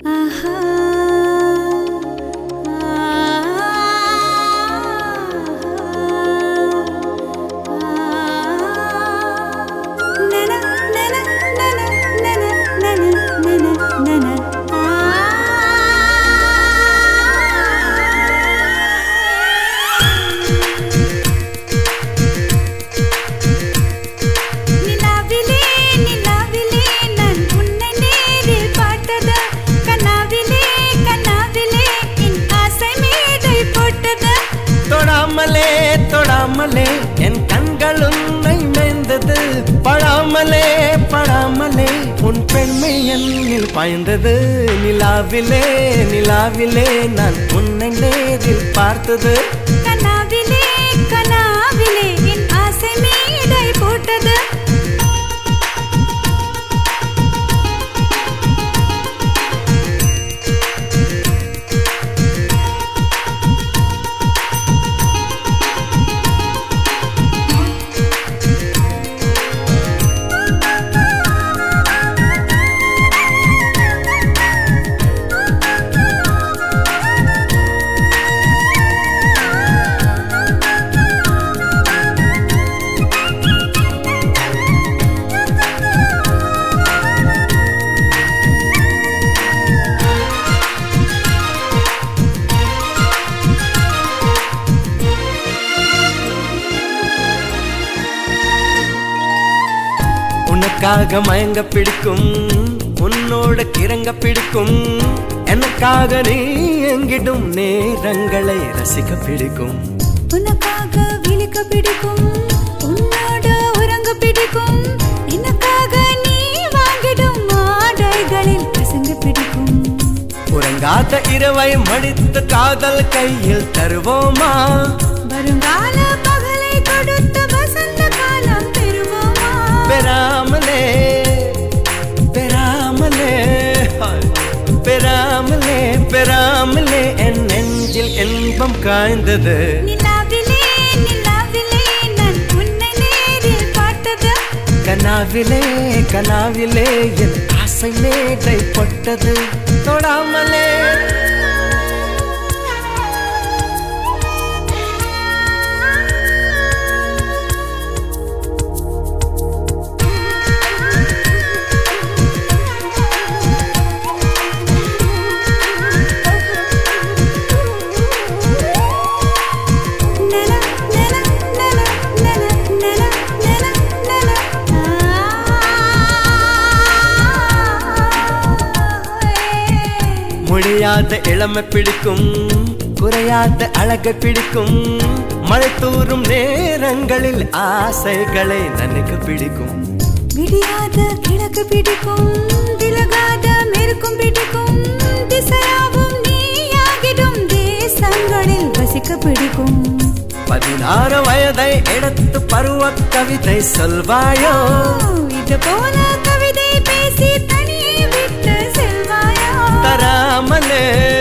ஆஹா நன நன நன நன நன நன நன நிலாவிலே நிலாவிலே நான் உன்னை நேரில் பார்த்தது கனாவிலே கனாவிலே என் ஆசை மேடை போட்டது தொடாமலே தொடாமலே என் கண்கள் உன்னை மேய்ந்தது படாமலே படாமலே உன் பெண்மை என்னில் பாய்ந்தது நிலாவிலே நிலாவிலே நான் உன்னை நேரில் பார்த்தது கனாவிலே கனாவிலே என் ஆசை மேடை போட்டது உனக்காக மயங்க பிடிக்கும் உன்னோட கிறங்க பிடிக்கும் எனக்காக நீ எங்கிடும் நேரங்களை ரசிக்க பிடிக்கும் உனக்காக விழிக்க பிடிக்கும் உன்னோட உறங்க பிடிக்கும் எனக்காக நீ வாங்கிடும் ஆடைகளில் பசங்க பிடிக்கும் உறங்காத இரவை மடித்த காதல் கையில் தருவோமா வருங்கால பகலை கொடுத்த வசந்த காலம் பெறுவோமா பெறாமலே பெறாமலே ஹாய். பெறாமலே பெறாமலே என் நெஞ்சில் இன்பம் காய்ந்தது நிலாவிலே நிலாவிலே நான் உன்னை நேரில் பார்த்தது கனாவிலே கனாவிலே என் ஆசை மேடை பட்டது தொடாமலே நன நன நன நன நன நன நன முடியாத இளமை பிடிக்கும் குறையாத அழகை பிடிக்கும் மழை தூறும் நேரங்களில் ஆசைகளை நனைக்கு பிடிக்கும் விடியாத கிழக்கு பிடிக்கும் விலகாத மெருக்கும் பிடிக்கும் திசையாவும் நீயாகிடும் தேசங்களில் வசிக்க பிடிக்கும் பதினாறு வயதை எடுத்து பருவ கவிதை சொல்வாயோ இது போல கவிதை பேசி தனியே விட்டு செல்வாயா தராமலே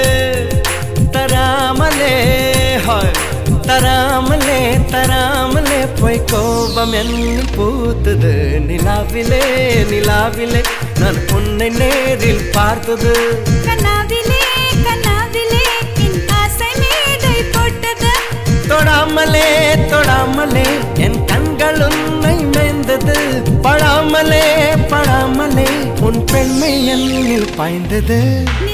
தராமலே ஹாய் தராமலே தராமலே போய் கோபம் என்ன பூத்தது நிலாவிலே நிலாவிலே நான் உன்னை நேரில் பார்த்தது கனாவிலே கனாவிலே என் ஆசை மேடை போட்டது தொடாமலே தொடாமலே என் கண்கள் உன்னை மேய்ந்தது படாமலே படாமலே உன் பெண்மை என்னில் பாய்ந்தது